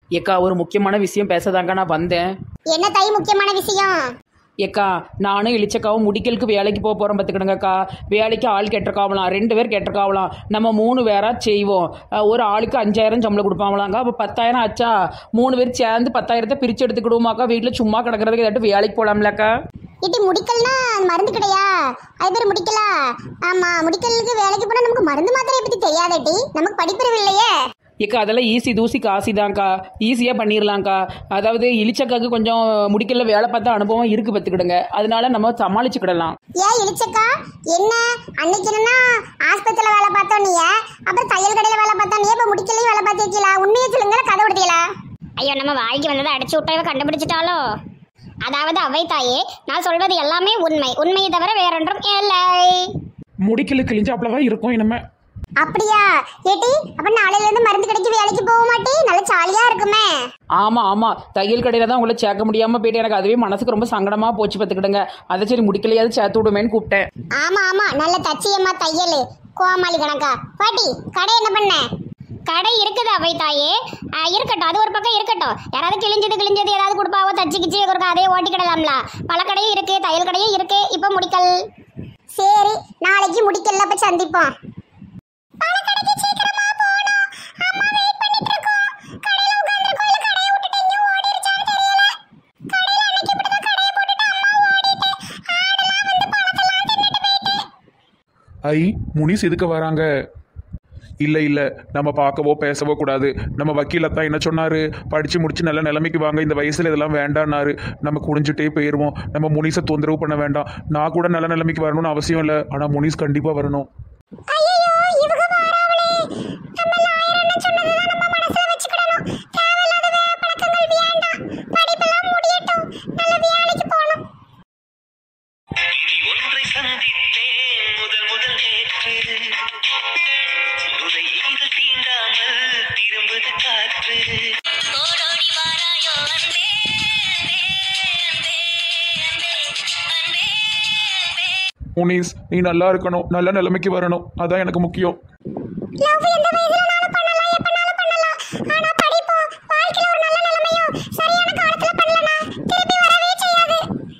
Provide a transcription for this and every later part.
ஏக்கா ஒரு முக்கியமான விஷயம் பேசதாங்க நான் வந்தேன் என்ன தாய் முக்கியமான விஷயம் ஏக்கா நானும் இளிச்சக்காவும் முடிக்கலுக்கு வேலைக்கு போக போகிறோம் பார்த்துக்கிடுங்கக்கா வேலைக்கு ஆள் கேட்டிருக்காவலாம் ரெண்டு பேர் கேட்டிருக்காவலாம் நம்ம மூணு பேரா செய்வோம் அஹ் ஒரு ஆளுக்கு அஞ்சாயிரம் சம்பளம் கொடுப்பாங்களாங்க அப்போ பத்தாயிரம் ஆச்சா மூணு பேர் சேர்ந்து பத்தாயிரத்தை பிரித்து எடுத்துக்கிடுவோமாக்கா வீட்டில் சும்மா கிடக்கிறதுக்கு ஏதாட்டும் வேலைக்கு போகலாம்லக்கா இட்டி முடிக்கல்னா மருந்து கிடையா அது பேர் முடிக்கலா ஆமா முடிக்கலுக்கு வேலைக்கு போனா நமக்கு மருந்து மாத்திரையை பத்தி தெரியாதட்டி நமக்கு படிப்பறிவு இல்லையே ஏக்கா அதெல்லாம் ஈஸி தூசி காசி தான்க்கா ஈஸியாக பண்ணிடலாம்க்கா அதாவது இளிச்சக்காக்கு கொஞ்சம் முடிக்கல வேலை பார்த்தா அனுபவம் இருக்கு பார்த்துக்கிடுங்க அதனால நம்ம சமாளிச்சுக்கிடலாம் ஏன் இழிச்சக்கா என்ன அன்னைக்கு என்னன்னா ஆஸ்பத்திரியில வேலை பார்த்தோம் நீ அப்புறம் தையல் கடையில வேலை பார்த்தோம் நீ இப்ப முடிக்கலையும் வேலை பார்த்திருக்கீங்களா உண்மையை சொல்லுங்க கதை விடுதீங்களா ஐயோ நம்ம வாய்க்கு வந்ததை அடிச்சு விட்டவ கண்டுபிடிச்சிட்டாலோ அதாவது அவை தாயே நான் சொல்வது எல்லாமே உண்மை உண்மையை தவிர வேறொன்றும் இல்லை முடிக்கல கிழிஞ்சாப்புல தான் இருக்கும் இனிமே அப்படியா ஏட்டி அப்ப நாளையில இருந்து மருந்து கடைக்கு வேலைக்கு போக மாட்டே நல்ல ஜாலியா இருக்குமே ஆமாம் ஆமாம் தையல் கடையில் தான் உங்களை சேர்க்க முடியாமல் போயிட்டு எனக்கு அதுவே மனசுக்கு ரொம்ப சங்கடமாக போச்சு பார்த்துக்கிடுங்க அதை சரி முடிக்கலையாவது சேர்த்து விடுமேன்னு கூப்பிட்டேன் ஆமா ஆமா நல்ல தச்சியம்மா தையல் கோமாளி கணக்கா பாட்டி கடை என்ன பண்ண கடை இருக்குது அவை தாயே ஆ, இருக்கட்டும் அது ஒரு பக்கம் இருக்கட்டும் யாராவது கிழிஞ்சது கிழிஞ்சது ஏதாவது கொடுப்பாவோ தச்சு கிச்சு ஒரு அதே ஓட்டிக்கிடலாம்ல பல கடையும் இருக்கு தையல் கடையும் இருக்கு இப்போ முடிக்கல் சரி நாளைக்கு முடிக்கல அப்ப சந்திப்போம் ஐ முனிஸ் எதுக்கு வராங்க இல்லை இல்லை நம்ம பார்க்கவோ பேசவோ கூடாது நம்ம வக்கீலத்தான் என்ன சொன்னாரு படித்து முடிச்சு நல்ல நிலைமைக்கு வாங்க இந்த வயசில் இதெல்லாம் வேண்டான்னாரு நம்ம குடிஞ்சிட்டே போயிடுவோம் நம்ம முனிஸை தொந்தரவு பண்ண வேண்டாம் நான் கூட நல்ல நிலைமைக்கு வரணும்னு அவசியம் இல்லை ஆனால் முனிஸ் கண்டிப்பாக வரணும் ஐயோ இவங்க வாராவளே நம்ம லாயர் என்ன சொன்னதுதான் நம்ம மனசுல வச்சுக்கிடணும் தேவையில்லாத வே- பழக்கங்கள் வேண்டாம் படிப்பெல்லாம் முடியட்டும் நல்ல வேலைக்கு போகணும் ஒன்றை சந்தித்தேன் முதல் முதல் நேற்று நுரையீரல் தீண்டாமல் திரும்புது காற்று ஓடோடி வாராயோ அன்பே அன்பே அன்பே அன்பே அன்பே அன்பே முனிஸ் நீ நல்லா இருக்கணும் நல்ல நிலைமைக்கு வரணும் அதான் எனக்கு முக்கியம் லவ் எந்த வயசுலனாலும் பண்ணலாம் எப்பனாலும் பண்ணலாம் ஆனா படிப்போம் வாழ்க்கையில ஒரு நல்ல நிலைமையும் சரியான காலத்துல பண்ணலனா திருப்பி வரவே செய்யாது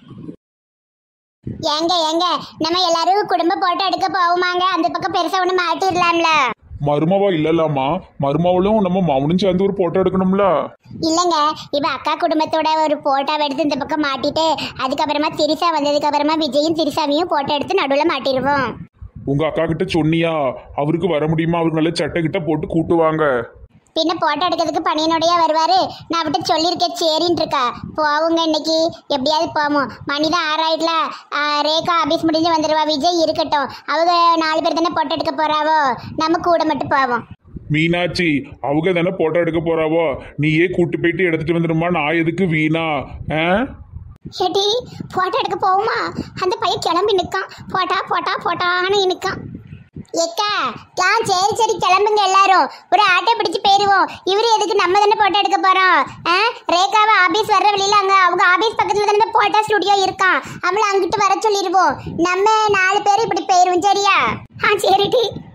ஏங்க ஏங்க நம்ம எல்லாரும் குடும்ப போட்டோ எடுக்க போவோமாங்க அந்த பக்கம் பெருசா ஒண்ணு மாட்டிடலாம்ல மருமவா இல்லலாமா மருமவளும் நம்ம மௌனும் சேர்ந்து ஒரு போட்டோ எடுக்கணும்ல இல்லைங்க இப்ப அக்கா குடும்பத்தோட ஒரு போட்டோ எடுத்து இந்த பக்கம் மாட்டிட்டு அதுக்கப்புறமா திரிசா வந்ததுக்கு அப்புறமா விஜயும் திரிசாவையும் போட்டோ எடுத்து நடுவில் மாட்டிடுவோம் உங்க அக்கா கிட்ட சொன்னியா அவருக்கு வர முடியுமா அவருக்கு நல்ல சட்டை கிட்ட போட்டு கூட்டுவாங்க பின்ன போட்டோ எடுக்கிறதுக்கு பணியனுடைய வருவாரு நான் விட்டு சொல்லியிருக்கேன் சரின்னு இருக்கா போவோங்க இன்னைக்கு எப்படியாவது போவோம் மணிதான் ஆறாயிட்டல ரேகா ஆபீஸ் முடிஞ்சு வந்துடுவா விஜய் இருக்கட்டும் அவங்க நாலு பேர் தானே போட்டோ எடுக்க போறாவோ நம்ம கூட மட்டும் போவோம் மீனாட்சி அவங்க தானே போட்டோ எடுக்க போறாவோ நீயே கூட்டு போயிட்டு எடுத்துட்டு வந்துடுமா நான் எதுக்கு வீணா ஆ ஏடி போட்டோ எடுக்க போவோமா அந்த பையன் கிளம்பி நிற்கான் போட்டா போட்டா போட்டான்னு நிற்கான் ஏக்கா ஆ சரி சரி கிளம்புங்க எல்லாரும் ஒரு ஆட்டோ பிடிச்சு போயிருவோம் இவரு எதுக்கு நம்ம தானே போட்டோ எடுக்க போறோம் ஆ ரேகாவை ஆபீஸ் வர்ற வழியில அங்க அவங்க ஆபீஸ் பக்கத்துல தானே போட்டோ ஸ்டுடியோ இருக்கான் அவளை அங்கிட்டு வர சொல்லிடுவோம் நம்ம நாலு பேர் இப்படி போயிருவோம் சரியா ஆ சரிடி